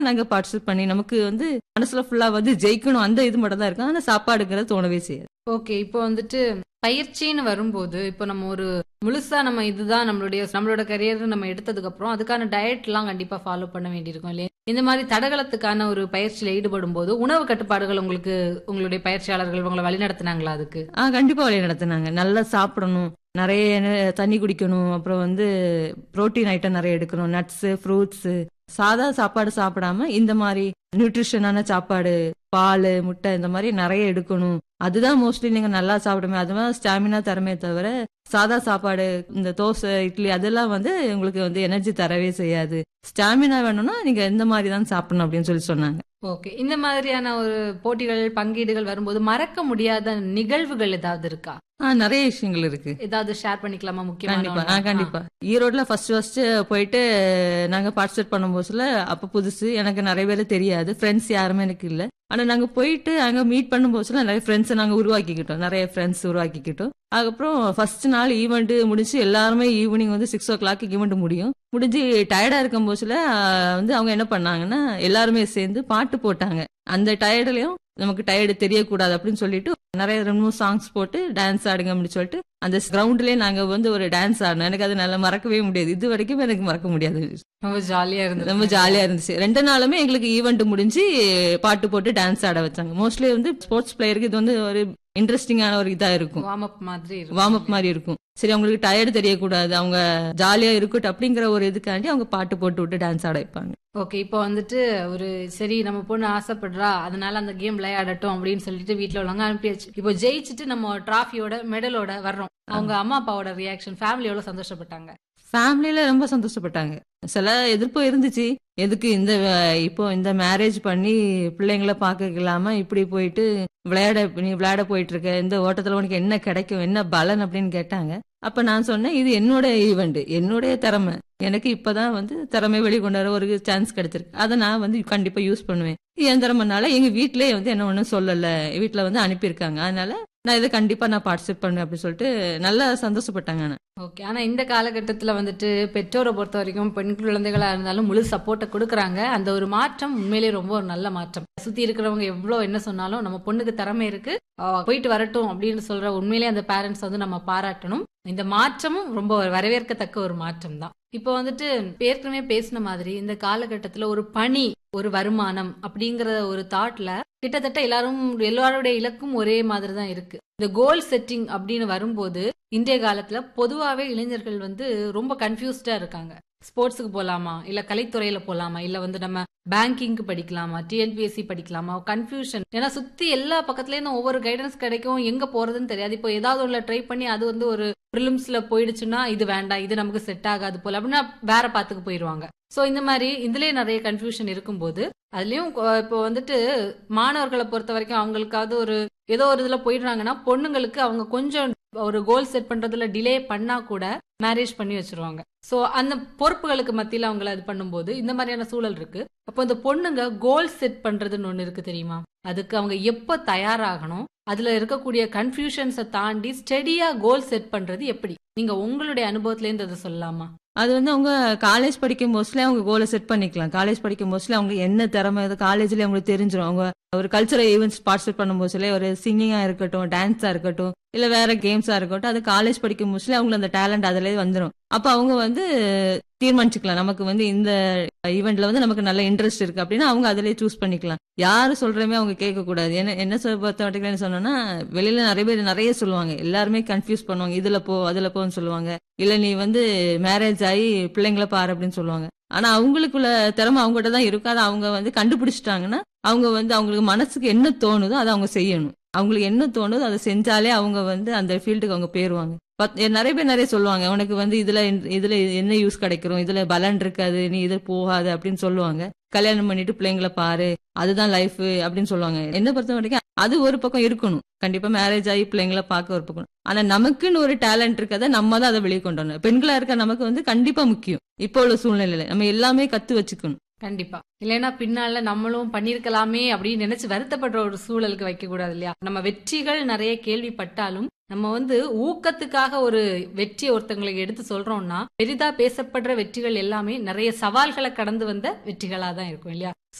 நாங்க பார்ட்டிசிபேட் பண்ணி நமக்கு வந்து மனசுல ஃபுல்லா வந்து ஜெயிக்கணும் அந்த இது மட்டும் தான் இருக்கும் ஆனா சாப்பாடுங்கிறது தோணவே செய்யாது ஓகே இப்போ வந்துட்டு பயிற்சின்னு வரும்போது இப்போ நம்ம ஒரு முழுசா நம்ம இதுதான் நம்மளுடைய நம்மளோட கரியர் நம்ம எடுத்ததுக்கு அப்புறம் அதுக்கான டயட் எல்லாம் கண்டிப்பா ஃபாலோ பண்ண வேண்டியிருக்கும் இல்லையா இந்த மாதிரி தடகளத்துக்கான ஒரு பயிற்சியில ஈடுபடும் போது உணவு கட்டுப்பாடுகள் உங்களுக்கு உங்களுடைய பயிற்சியாளர்கள் உங்களை வழிநடத்தினாங்களா அதுக்கு ஆ கண்டிப்பா வழி நடத்துனாங்க நல்லா சாப்பிடணும் நிறைய நெ- தண்ணி குடிக்கணும் அப்புறம் வந்து புரோட்டீன் ஐட்டம் நிறைய எடுக்கணும் நட்ஸ் ஃப்ரூட்ஸ் சாதா சாப்பாடு சாப்பிடாம இந்த மாதிரி நியூட்ரிஷனான சாப்பாடு பால் முட்டை இந்த மாதிரி நிறைய எடுக்கணும் அதுதான் மோஸ்ட்லி நீங்க நல்லா சாப்பிடுமே அதுதான் ஸ்டாமினா தரமே தவிர சாதா சாப்பாடு இந்த தோசை இட்லி அதெல்லாம் வந்து உங்களுக்கு வந்து எனர்ஜி தரவே செய்யாது ஸ்டாமினா வேணும்னா நீங்க இந்த மாதிரி தான் சாப்பிடணும் அப்படின்னு சொல்லி சொன்னாங்க ஓகே இந்த மாதிரியான ஒரு போட்டிகள் பங்கீடுகள் வரும்போது மறக்க முடியாத நிகழ்வுகள் ஏதாவது இருக்கா ஆ நிறைய விஷயங்கள் இருக்கு ஏதாவது ஷேர் பண்ணிக்கலாமா கண்டிப்பா ஆ முக்கியமான கண்டிப்பா ஈரோட்ல ஃபர்ஸ்ட் ஃபர்ஸ்ட் போயிட்டு நாங்க பார்ட்டிசிபேட் பண்ணும்போதுல அப்ப புதுசு எனக்கு நிறைய பேர் தெரியாது ஃப்ரெண்ட்ஸ் யாருமே எனக்கு இல்ல ஆனா நாங்க போயிட்டு அங்க மீட் பண்ணும்போதுல நிறைய ஃப்ரெண்ட்ஸ் நாங்க உருவாக்கிக்கிட்டோம் நிறைய ஃப்ரெண்ட்ஸ் உருவாக்கிக்கிட்டோம் அதுக்கப்புறம் ஃபர்ஸ்ட் நாள் ஈவெண்ட் முடிச்சு எல்லாருமே ஈவினிங் வந்து சிக்ஸ் ஓ கிளாக் ஈவெண்ட் முடியும் முடிஞ்சு டயர்டா இருக்கும் போதுல வந்து அவங்க என்ன பண்ணாங்கன்னா எல்லாருமே சேர்ந்து பாட்டு போட்டாங்க அந்த டயர்டுலயும் நமக்கு டயர்டு தெரியக்கூடாது அப்படின்னு சொல்லிட்டு நிறைய ரெண்டு மூணு சாங்ஸ் போட்டு டான்ஸ் ஆடுங்க அப்படின்னு சொல்லிட்டு அந்த கிரவுண்ட்லயே நாங்க வந்து ஒரு டான்ஸ் ஆடணும் எனக்கு அது நல்லா மறக்கவே முடியாது இது வரைக்கும் எனக்கு மறக்க முடியாது ரொம்ப ஜாலியா இருந்தது ரொம்ப ஜாலியா இருந்துச்சு ரெண்டு நாளுமே எங்களுக்கு ஈவெண்ட் முடிஞ்சு பாட்டு போட்டு டான்ஸ் ஆட வச்சாங்க மோஸ்ட்லி வந்து ஸ்போர்ட்ஸ் பிளேயருக்கு இது வந்து ஒரு இன்ட்ரெஸ்டிங்கான ஒரு இதா இருக்கும் வார்ம் அப் மாதிரி இருக்கும். வார்ம் அப் மாதிரி இருக்கும் சரி அவங்களுக்கு டயர்டு தெரியக்கூடாது அவங்க ஜாலியா இருக்கட்டும் அப்படிங்கிற ஒரு இதுக்காண்டி அவங்க பாட்டு போட்டு விட்டு டான்ஸ் ஆட வைப்பாங்க ஓகே இப்போ வந்துட்டு ஒரு சரி நம்ம பொண்ணு ஆசைப்படுறா அதனால அந்த கேம் விளையாடட்டும் அப்படின்னு சொல்லிட்டு வீட்ல உள்ளவங்க அனுப்பியாச்சு இப்போ ஜெயிச்சுட்டு நம்ம டிராஃபியோட மெடலோட வர்றோம் அவங்க அம்மா அப்பாவோட ரியாக்ஷன் ஃபேமிலி எவ்வளவு சந்தோஷப்பட்டாங்க ஃபேமிலியில ரொம்ப சந்தோஷப்பட்டாங்க சில எதிர்ப்பு இருந்துச்சு எதுக்கு இந்த அஹ், இப்போ இந்த மேரேஜ் பண்ணி பிள்ளைங்கள பார்க்க இல்லாம இப்படி போயிட்டு விளையாட நீ விளையாட போயிட்டு இருக்க இந்த ஓட்டத்துல உனக்கு என்ன கிடைக்கும் என்ன பலன் அப்படின்னு கேட்டாங்க அப்ப நான் சொன்னேன் இது என்னோட ஈவெண்ட் என்னுடைய திறமை எனக்கு இப்பதான் வந்து திறமை வெளிக்கொண்டு வர ஒரு சான்ஸ் கிடைச்சிருக்கு அதை நான் வந்து கண்டிப்பா யூஸ் பண்ணுவேன் இது என் திறமைனால எங்க வீட்லயே வந்து என்ன ஒண்ணும் சொல்லல வீட்ல வந்து அனுப்பியிருக்காங்க அதனால நான் இதை கண்டிப்பா நான் பார்ட்டிசிபேட் பண்ணுவேன் அப்படின்னு சொல்லிட்டு நல்லா சந்தோஷப்பட்டாங்க ஆனா. ஓகே ஆனா இந்த காலகட்டத்துல வந்துட்டு பெற்றோரை பொறுத்த வரைக்கும் பெண் குழந்தைகளா இருந்தாலும் முழு சப்போர்ட்டை கொடுக்கறாங்க அந்த ஒரு மாற்றம் உண்மையிலேயே ரொம்ப ஒரு நல்ல மாற்றம் சுத்தி இருக்கிறவங்க எவ்வளவு என்ன சொன்னாலும் நம்ம பொண்ணுக்கு திறமை இருக்கு அவ போயிட்டு வரட்டும் அப்படின்னு சொல்ற உண்மையிலேயே அந்த பேரண்ட்ஸ் வந்து நம்ம பாராட்டணும் இந்த மாற்றமும் ரொம்ப ஒரு வரவேற்கத்தக்க ஒரு மாற்றம் தான் இப்போ வந்துட்டு ஏற்கனவே பேசின மாதிரி இந்த காலகட்டத்துல ஒரு பணி ஒரு வருமானம் அப்படிங்கிற ஒரு தாட்ல கிட்டத்தட்ட எல்லாரும் எல்லாருடைய இலக்கும் ஒரே மாதிரி தான் இருக்கு இந்த கோல் செட்டிங் அப்படின்னு வரும்போது இன்றைய காலத்துல பொதுவாவே இளைஞர்கள் வந்து ரொம்ப கன்ஃபியூஸ்டா இருக்காங்க ஸ்போர்ட்ஸுக்கு போலாமா இல்ல கலைத்துறையில போலாமா இல்ல வந்து நம்ம பேங்கிங்க்கு படிக்கலாமா டிஎன்பிஎஸ்சி படிக்கலாமா கன்ஃபியூஷன் ஏன்னா சுத்தி எல்லா பக்கத்துல இருந்தும் ஒவ்வொரு கைடன்ஸ் கிடைக்கும் எங்க போறதுன்னு தெரியாது இப்போ ஏதாவது ஒண்ணுல ட்ரை பண்ணி அது வந்து ஒரு ப்ரிலிம்ஸ்ல போயிடுச்சுன்னா இது வேண்டாம் இது நமக்கு செட் ஆகாது போல அப்படின்னா வேற பாத்துக்கு போயிருவாங்க சோ இந்த மாதிரி இதுலயே நிறைய கன்ஃபியூஷன் இருக்கும்போது அதுலயும் கொ- இப்போ வந்துட்டு மாணவர்களை பொறுத்த வரைக்கும் அவங்களுக்காவது ஒரு ஏதோ ஒரு இதுல போயிடுறாங்கன்னா பொண்ணுங்களுக்கு அவங்க கொஞ்சம் ஒரு கோல் செட் பண்றதுல டிலே பண்ணா கூட மேரேஜ் பண்ணி வச்சிருவாங்க சோ அந்த பொறுப்புகளுக்கு மத்தியில அவங்கள இது பண்ணும்போது இந்த மாதிரியான சூழல் இருக்கு அப்போ இந்த பொண்ணுங்க கோல் செட் பண்றதுன்னு ஒண்ணு இருக்கு தெரியுமா அதுக்கு அவங்க எப்ப தயாராகணும் அதுல இருக்கக்கூடிய கன்ஃபியூஷன்ஸை தாண்டி ஸ்டெடியா கோல் செட் பண்றது எப்படி நீங்க உங்களுடைய அனுபவத்துல இருந்து அதை சொல்லலாமா அது வந்து அவங்க காலேஜ் படிக்கும் போஸ்ட்ல அவங்க கோலை செட் பண்ணிக்கலாம் காலேஜ் படிக்கும் போஸ்ட்ல அவங்க என்ன திறமை காலேஜ்ல அவங்களுக்கு தெரிஞ்சிடும் அவங்க ஒரு கல்ச்சரல் ஈவெண்ட்ஸ் பார்ட்டிசிபேட் பண்ணும் போஸ்ட்ல ஒரு சிங்கிங்கா இருக்கட்டும் டான்ஸா இருக்கட்டும் இல்ல வேற கேம்ஸா இருக்கட்டும் அது காலேஜ் படிக்கும் போஸ்ட்ல அவங்களுக்கு அந்த டேலண்ட் அதிலே வந்துடும் அப்ப அவங்க வந்து தீர்மானிச்சுக்கலாம் நமக்கு வந்து இந்த ஈவெண்ட்ல வந்து நமக்கு நல்ல இன்ட்ரெஸ்ட் இருக்கு அப்படின்னா அவங்க அதிலே சூஸ் பண்ணிக்கலாம் யாரு சொல்றமே அவங்க கேட்க கூடாது என்ன என்ன சொல்ல பொறுத்த வரைக்கும் என்ன சொன்னோம்னா வெளியில நிறைய பேர் நிறைய சொல்லுவாங்க எல்லாருமே கன்ஃபியூஸ் பண்ணுவாங்க இதுல போ அதுல போன்னு சொல்லுவாங்க இல்ல நீ வந்து மேரேஜ் ஆகி பிள்ளைங்கள பாரு அப்படின்னு சொல்லுவாங்க ஆனா அவங்களுக்குள்ள திறமை அவங்ககிட்ட தான் இருக்கும் அதை அவங்க வந்து கண்டுபிடிச்சிட்டாங்கன்னா அவங்க வந்து அவங்களுக்கு மனசுக்கு என்ன தோணுதோ அதை அவங்க செய்யணும் அவங்களுக்கு என்ன தோணுதோ அதை செஞ்சாலே அவங்க வந்து அந்த ஃபீல்டுக்கு அவங்க போயிருவாங்க பத்- நிறைய பேர் நிறைய சொல்லுவாங்க உனக்கு வந்து இதுல இதுல என்ன யூஸ் கிடைக்கிறோம் இதுல பலன் இருக்காது நீ இதில் போகாது அப்படின்னு சொல்லுவாங்க கல்யாணம் பண்ணிட்டு பிள்ளைங்கள பாரு அதுதான் லைஃப் அப்படின்னு சொல்லுவாங்க என்ன பொறுத்த வரைக்கும் அது ஒரு பக்கம் இருக்கணும் கண்டிப்பா மேரேஜ் ஆகி பிள்ளைங்கள பார்க்க ஒரு பக்கம் ஆனா நமக்குன்னு ஒரு டேலண்ட் இருக்கதை நம்ம தான் அதை வெளியே கொண்டு வரணும் பெண்களா இருக்க நமக்கு வந்து கண்டிப்பா முக்கியம் இப்போ உள்ள சூழ்நிலையில நம்ம எல்லாமே கத்து வச்சுக்கணும் கண்டிப்பா இல்லைன்னா பின்னால நம்மளும் பண்ணிருக்கலாமே அப்படின்னு நினைச்சு வருத்தப்படுற ஒரு சூழலுக்கு வைக்க கூடாது இல்லையா நம்ம வெற்றிகள் நிறைய கேள்விப்பட்டாலும் நம்ம வந்து ஊக்கத்துக்காக ஒரு வெற்றியை ஒருத்தங்களுக்கு எடுத்து சொல்றோம்னா பெரிதா பேசப்படுற வெற்றிகள் எல்லாமே நிறைய சவால்களை கடந்து வந்த வெற்றிகளா தான் இருக்கும் இல்லையா